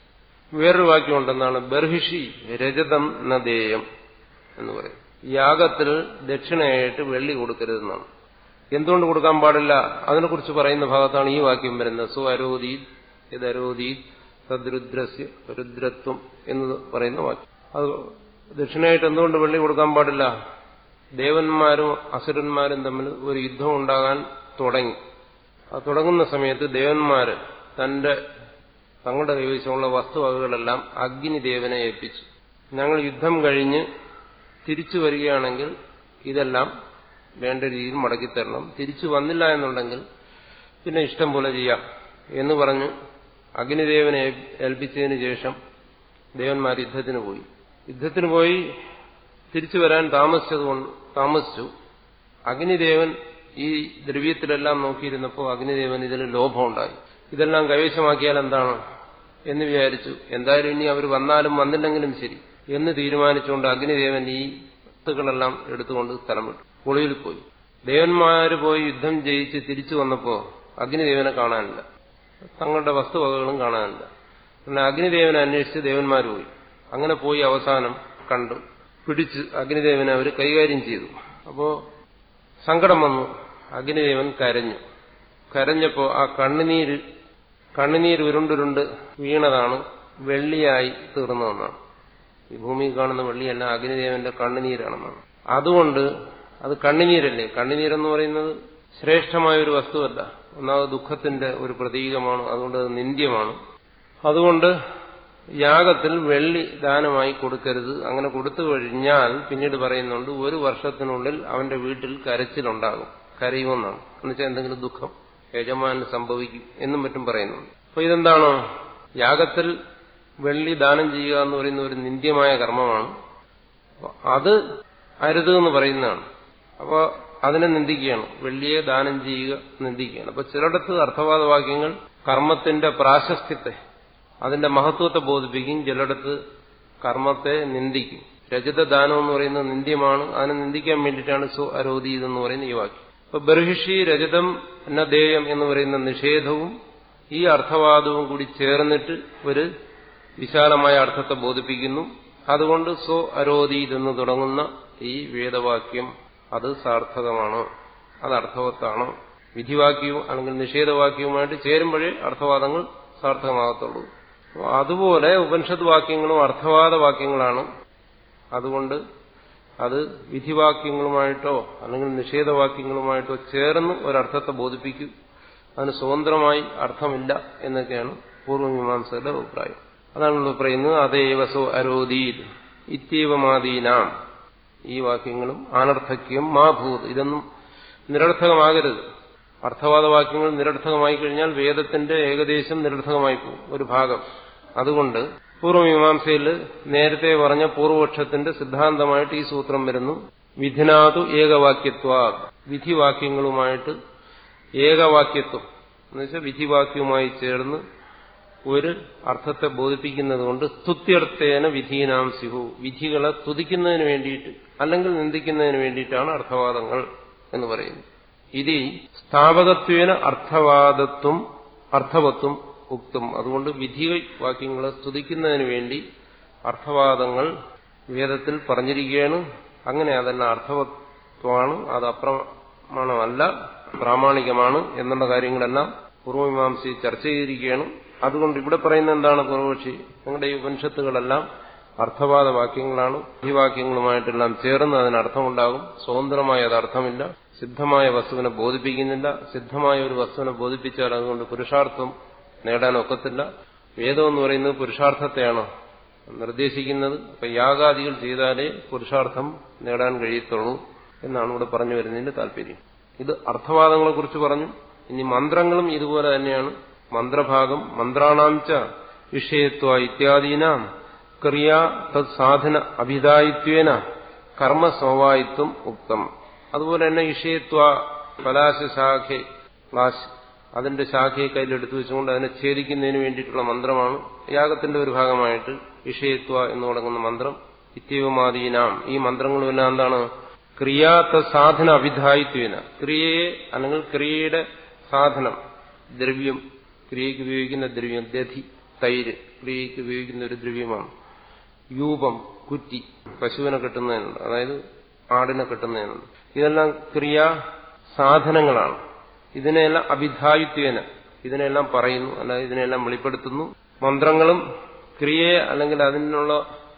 വേറൊരു വാക്യമുണ്ടെന്നാണ് ബർഹിഷി രജതം നദേയം എന്ന് പറയും യാഗത്തിൽ ദക്ഷിണയായിട്ട് വെള്ളി കൊടുക്കരുതെന്നാണ് എന്തുകൊണ്ട് കൊടുക്കാൻ പാടില്ല അതിനെക്കുറിച്ച് പറയുന്ന ഭാഗത്താണ് ഈ വാക്യം വരുന്നത് സോ അരോധി യഥരോധി തദ്രുദ്രസ്യ രുദ്രത്വം എന്ന് പറയുന്ന വാക്യം അത് ദക്ഷിണയായിട്ട് എന്തുകൊണ്ട് വെള്ളി കൊടുക്കാൻ പാടില്ല ദേവന്മാരും അസുരന്മാരും തമ്മിൽ ഒരു യുദ്ധം ഉണ്ടാകാൻ തുടങ്ങി ആ തുടങ്ങുന്ന സമയത്ത് ദേവന്മാര് തന്റെ തങ്ങളുടെ കൈവശമുള്ള വസ്തുവകകളെല്ലാം അഗ്നിദേവനെ ഏൽപ്പിച്ചു ഞങ്ങൾ യുദ്ധം കഴിഞ്ഞ് തിരിച്ചു വരികയാണെങ്കിൽ ഇതെല്ലാം വേണ്ട രീതിയിൽ മടക്കിത്തരണം തിരിച്ചു വന്നില്ല എന്നുണ്ടെങ്കിൽ പിന്നെ ഇഷ്ടം പോലെ ചെയ്യാം എന്ന് പറഞ്ഞ് അഗ്നിദേവനെ ഏൽപ്പിച്ചതിന് ശേഷം ദേവന്മാർ യുദ്ധത്തിന് പോയി യുദ്ധത്തിന് പോയി തിരിച്ചു വരാൻ താമസിച്ചതുകൊണ്ട് താമസിച്ചു അഗ്നിദേവൻ ഈ ദ്രവ്യത്തിലെല്ലാം നോക്കിയിരുന്നപ്പോൾ അഗ്നിദേവൻ ഇതിൽ ലോഭമുണ്ടായി ഇതെല്ലാം കൈവശമാക്കിയാൽ എന്താണ് എന്ന് വിചാരിച്ചു എന്തായാലും ഇനി അവർ വന്നാലും വന്നില്ലെങ്കിലും ശരി എന്ന് തീരുമാനിച്ചുകൊണ്ട് അഗ്നിദേവൻ ഈ വസ്തുക്കളെല്ലാം എടുത്തുകൊണ്ട് സ്ഥലം വിട്ടു കുളിയിൽ പോയി ദേവന്മാര് പോയി യുദ്ധം ജയിച്ച് തിരിച്ചു വന്നപ്പോ അഗ്നിദേവനെ കാണാനില്ല തങ്ങളുടെ വസ്തുവകകളും കാണാനില്ല പിന്നെ അഗ്നിദേവനെ അന്വേഷിച്ച് ദേവന്മാർ പോയി അങ്ങനെ പോയി അവസാനം കണ്ടു പിടിച്ച് അഗ്നിദേവനെ അവർ കൈകാര്യം ചെയ്തു അപ്പോ സങ്കടം വന്നു അഗ്നിദേവൻ കരഞ്ഞു കരഞ്ഞപ്പോ ആ കണ്ണുനീര് കണ്ണുനീര് ഉരുണ്ടുരുണ്ട് വീണതാണ് വെള്ളിയായി തീർന്നതെന്നാണ് ഈ ഭൂമിയിൽ കാണുന്ന വെള്ളിയല്ല അഗ്നിദേവന്റെ കണ്ണുനീരാണെന്നാണ് അതുകൊണ്ട് അത് കണ്ണുനീരല്ലേ കണ്ണുനീരെന്ന് പറയുന്നത് ശ്രേഷ്ഠമായ ഒരു വസ്തുവല്ല ഒന്നാമത് ദുഃഖത്തിന്റെ ഒരു പ്രതീകമാണ് അതുകൊണ്ട് അത് നിന്ദ്യമാണ് അതുകൊണ്ട് യാഗത്തിൽ വെള്ളി ദാനമായി കൊടുക്കരുത് അങ്ങനെ കൊടുത്തു കഴിഞ്ഞാൽ പിന്നീട് പറയുന്നുണ്ട് ഒരു വർഷത്തിനുള്ളിൽ അവന്റെ വീട്ടിൽ കരച്ചിലുണ്ടാകും കരയുമെന്നാണ് എന്നുവെച്ചാൽ എന്തെങ്കിലും ദുഃഖം യജമാന് സംഭവിക്കും എന്നും മറ്റും പറയുന്നുണ്ട് അപ്പൊ ഇതെന്താണ് യാഗത്തിൽ വെള്ളി ദാനം ചെയ്യുക എന്ന് പറയുന്ന ഒരു നിന്ദ്യമായ കർമ്മമാണ് അത് അരുത് എന്ന് പറയുന്നതാണ് അപ്പോൾ അതിനെ നിന്ദിക്കുകയാണ് വെള്ളിയെ ദാനം ചെയ്യുക നിന്ദിക്കുകയാണ് അപ്പൊ ചിലയിടത്ത് അർത്ഥവാദ വാക്യങ്ങൾ കർമ്മത്തിന്റെ പ്രാശസ്ത്യത്തെ അതിന്റെ മഹത്വത്തെ ബോധിപ്പിക്കും ചിലയിടത്ത് കർമ്മത്തെ നിന്ദിക്കും രജത ദാനം എന്ന് പറയുന്നത് നിന്ദ്യമാണ് അതിനെ നിന്ദിക്കാൻ വേണ്ടിയിട്ടാണ് സോ അരോധി എന്ന് പറയുന്ന ഈ വാക്യം അപ്പൊ ബർഹിഷി രജതം നദേയം എന്ന് പറയുന്ന നിഷേധവും ഈ അർത്ഥവാദവും കൂടി ചേർന്നിട്ട് ഒരു വിശാലമായ അർത്ഥത്തെ ബോധിപ്പിക്കുന്നു അതുകൊണ്ട് സോ അരോധീത് എന്ന് തുടങ്ങുന്ന ഈ വേദവാക്യം അത് സാർത്ഥകമാണ് അത് അർത്ഥവത്താണ് വിധിവാക്യവും അല്ലെങ്കിൽ നിഷേധവാക്യവുമായിട്ട് ചേരുമ്പോഴേ അർത്ഥവാദങ്ങൾ സാർത്ഥകമാകത്തുള്ളൂ അതുപോലെ ഉപനിഷത്ത് വാക്യങ്ങളും അർത്ഥവാദ വാക്യങ്ങളാണ് അതുകൊണ്ട് അത് വിധിവാക്യങ്ങളുമായിട്ടോ അല്ലെങ്കിൽ നിഷേധവാക്യങ്ങളുമായിട്ടോ ചേർന്ന് ഒരർത്ഥത്തെ ബോധിപ്പിക്കും അതിന് സ്വതന്ത്രമായി അർത്ഥമില്ല എന്നൊക്കെയാണ് പൂർവ്വമീമാംസയുടെ അഭിപ്രായം അതാണ് ഇവിടെ പറയുന്നത് അതേവസോ അരോധീൽ ഇത്യവമാദീനാം ഈ വാക്യങ്ങളും അനർത്ഥക്യം മാഭൂത് ഇതൊന്നും നിരർത്ഥകമാകരുത് അർത്ഥവാദ വാക്യങ്ങൾ നിരർത്ഥകമായി കഴിഞ്ഞാൽ വേദത്തിന്റെ ഏകദേശം നിരർത്ഥകമായി പോകും ഒരു ഭാഗം അതുകൊണ്ട് പൂർവ്വമീമാംസയിൽ നേരത്തെ പറഞ്ഞ പൂർവപക്ഷത്തിന്റെ സിദ്ധാന്തമായിട്ട് ഈ സൂത്രം വരുന്നു വിധിനാതു ഏകവാക്യത്വ വിധിവാക്യങ്ങളുമായിട്ട് ഏകവാക്യത്വം എന്നുവെച്ചാൽ വിധിവാക്യവുമായി ചേർന്ന് ഒരു അർത്ഥത്തെ ബോധിപ്പിക്കുന്നത് കൊണ്ട് സ്തുത്യർത്ഥേന വിധീനാം സിഹു വിധികളെ തുതിക്കുന്നതിന് വേണ്ടിയിട്ട് അല്ലെങ്കിൽ നിന്ദിക്കുന്നതിന് വേണ്ടിയിട്ടാണ് അർത്ഥവാദങ്ങൾ എന്ന് പറയുന്നത് ഇതി സ്ഥാപകത്വേന അർത്ഥവാദത്വം അർത്ഥവത്വം ഉക്തും അതുകൊണ്ട് വിധി വാക്യങ്ങളെ സ്തുതിക്കുന്നതിന് വേണ്ടി അർത്ഥവാദങ്ങൾ വേദത്തിൽ പറഞ്ഞിരിക്കുകയാണ് അങ്ങനെ അതെല്ലാം അർത്ഥവത്വമാണ് അത് അപ്രമാണമല്ല പ്രാമാണികമാണ് എന്നുള്ള കാര്യങ്ങളെല്ലാം പൂർവമീമാംസി ചർച്ച ചെയ്തിരിക്കുകയാണ് അതുകൊണ്ട് ഇവിടെ പറയുന്ന എന്താണ് പൂർവപക്ഷി നിങ്ങളുടെ ഈ ഉപനിഷത്തുകളെല്ലാം അർത്ഥവാദ വാക്യങ്ങളാണ് ഈ വാക്യങ്ങളുമായിട്ടെല്ലാം ചേർന്ന് അതിന് അർത്ഥമുണ്ടാകും സ്വതന്ത്രമായ അത് അർത്ഥമില്ല സിദ്ധമായ വസ്തുവിനെ ബോധിപ്പിക്കുന്നില്ല സിദ്ധമായ ഒരു വസ്തുവിനെ ബോധിപ്പിച്ചാൽ അതുകൊണ്ട് പുരുഷാർത്ഥം നേടാൻ ഒക്കത്തില്ല വേദം എന്ന് പറയുന്നത് പുരുഷാർത്ഥത്തെയാണ് നിർദ്ദേശിക്കുന്നത് അപ്പൊ യാഗാദികൾ ചെയ്താലേ പുരുഷാർത്ഥം നേടാൻ കഴിയത്തുള്ളൂ എന്നാണ് ഇവിടെ പറഞ്ഞു വരുന്നതിന്റെ താല്പര്യം ഇത് അർത്ഥവാദങ്ങളെ കുറിച്ച് പറഞ്ഞു ഇനി മന്ത്രങ്ങളും ഇതുപോലെ തന്നെയാണ് മന്ത്രഭാഗം മന്ത്രാണാംച വിഷയത്വ ഇത്യാദീനാം ക്രിയാ തത് സാധന അഭിദായിത്വേന കർമ്മസ്വഭാവിത്വം ഉക്തം അതുപോലെ തന്നെ വിഷയത്വ പലാശശാഖ ക്ലാസ് അതിന്റെ ശാഖയെ കയ്യിലെടുത്തു വെച്ചുകൊണ്ട് അതിനെ ഛേദിക്കുന്നതിന് വേണ്ടിയിട്ടുള്ള മന്ത്രമാണ് യാഗത്തിന്റെ ഒരു ഭാഗമായിട്ട് വിഷയത്വ എന്ന് തുടങ്ങുന്ന മന്ത്രം ഇത്യവുമാദീനാം ഈ മന്ത്രങ്ങളുമെല്ലാം എന്താണ് ക്രിയാത്ത സാധന അഭിധായിത്വേന ക്രിയയെ അല്ലെങ്കിൽ ക്രിയയുടെ സാധനം ദ്രവ്യം ക്രിയയ്ക്ക് ഉപയോഗിക്കുന്ന ദ്രവ്യം ദധി തൈര് ക്രിയയ്ക്ക് ഉപയോഗിക്കുന്ന ഒരു ദ്രവ്യമാണ് യൂപം കുറ്റി പശുവിനെ കെട്ടുന്നതിനുണ്ട് അതായത് ആടിനെ കെട്ടുന്നതിനുണ്ട് ഇതെല്ലാം ക്രിയാ സാധനങ്ങളാണ് ഇതിനെല്ലാം അഭിധായിത്വേന ഇതിനെല്ലാം പറയുന്നു അല്ലാതെ ഇതിനെല്ലാം വെളിപ്പെടുത്തുന്നു മന്ത്രങ്ങളും ക്രിയയെ അല്ലെങ്കിൽ അതിനുള്ള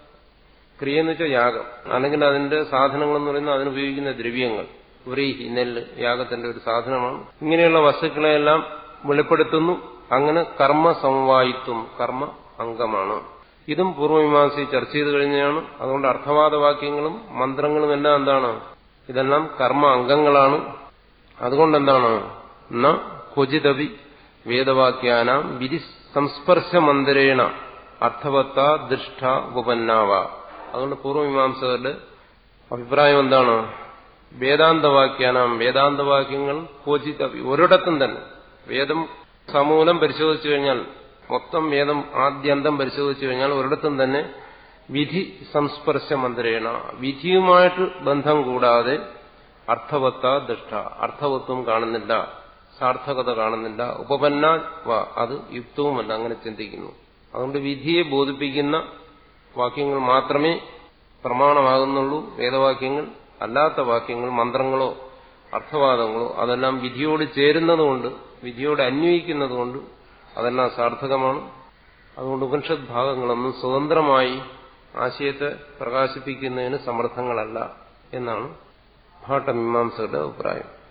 ക്രിയ എന്ന് വെച്ചാൽ യാഗം അല്ലെങ്കിൽ അതിന്റെ സാധനങ്ങൾ എന്ന് പറയുന്നത് അതിനുപയോഗിക്കുന്ന ദ്രവ്യങ്ങൾ വ്രീഹി നെല്ല് യാഗത്തിന്റെ ഒരു സാധനമാണ് ഇങ്ങനെയുള്ള വസ്തുക്കളെല്ലാം വെളിപ്പെടുത്തുന്നു അങ്ങനെ കർമ്മ സമവായിത്വം കർമ്മ അംഗമാണ് ഇതും പൂർവ്വമീമാംസി ചർച്ച ചെയ്ത് കഴിഞ്ഞാണ് അതുകൊണ്ട് അർത്ഥവാദ വാക്യങ്ങളും മന്ത്രങ്ങളും എല്ലാം എന്താണ് ഇതെല്ലാം കർമ്മ അംഗങ്ങളാണ് അതുകൊണ്ട് എന്താണ് ന ക്വചിതവി വേദവാക്യാനാം വിധി സംസ്പർശ മന്ദിരേണ അർത്ഥവത്ത ദൃഷ്ട ഉപപന്നാവ അതുകൊണ്ട് പൂർവ്വമീമാംസകരുടെ അഭിപ്രായം എന്താണ് വേദാന്തവാക്യാനാം വേദാന്തവാക്യങ്ങൾ ക്വചിതവി ഒരിടത്തും തന്നെ വേദം സമൂലം പരിശോധിച്ചു കഴിഞ്ഞാൽ മൊത്തം വേദം ആദ്യന്തം പരിശോധിച്ചു കഴിഞ്ഞാൽ ഒരിടത്തും തന്നെ വിധി സംസ്പർശ മന്ത്രേണ വിധിയുമായിട്ട് ബന്ധം കൂടാതെ അർത്ഥവത്ത ദൃഷ്ട അർത്ഥവത്വം കാണുന്നില്ല സാർത്ഥകത കാണുന്നില്ല ഉപപന്ന അത് യുക്തവുമല്ല അങ്ങനെ ചിന്തിക്കുന്നു അതുകൊണ്ട് വിധിയെ ബോധിപ്പിക്കുന്ന വാക്യങ്ങൾ മാത്രമേ പ്രമാണമാകുന്നുള്ളൂ വേദവാക്യങ്ങൾ അല്ലാത്ത വാക്യങ്ങൾ മന്ത്രങ്ങളോ അർത്ഥവാദങ്ങളോ അതെല്ലാം വിധിയോട് ചേരുന്നതുകൊണ്ട് വിധിയോട് അന്വയിക്കുന്നതുകൊണ്ട് അതെല്ലാം സാർത്ഥകമാണ് അതുകൊണ്ട് ഉപനിഷത് ഭാഗങ്ങളൊന്നും സ്വതന്ത്രമായി ആശയത്തെ പ്രകാശിപ്പിക്കുന്നതിന് സമർത്ഥങ്ങളല്ല എന്നാണ് ഭാട്ടമീമാംസയുടെ അഭിപ്രായം